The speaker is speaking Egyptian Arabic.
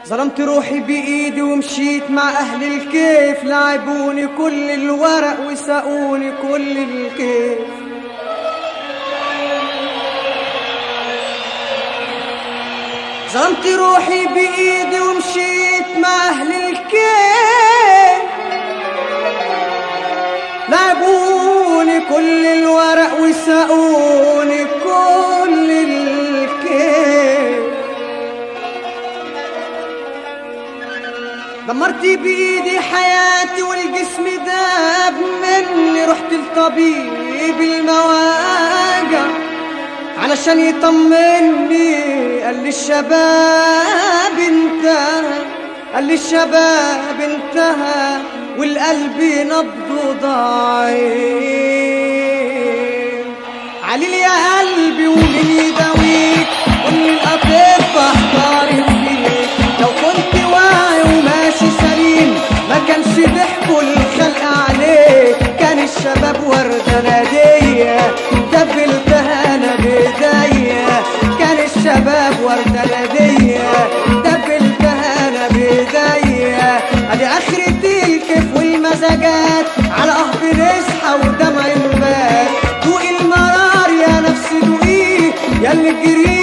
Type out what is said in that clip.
ظلمت روحي بإيدي ومشيت مع أهل الكيف لعبوني كل الورق وسقوني كل الكيف ظلمت روحي بإيدي ومشيت مع أهل الكيف لعبوني كل الورق وسقوني كل الكيف دمرت بإيدي حياتي والجسم داب مني رحت لطبيب المواجع علشان يطمني قال لي الشباب انتهى قال لي الشباب انتهى والقلب نبضه ضعيف عليل يا قلبي ومين يداويك ومن الأطباء احتارت فيك لو كنت واعي وماشي سليم ما كانش ضحكوا الخلق عليك كان الشباب وردة نادية دبلتها انا بايديا كان الشباب وردة نادية دبلتها انا بايديا ادي اخرتي الكيف والمزاجات على قهر نصحى ودمع البات دوق المرار يا نفسي دوقيه يا اللي جريت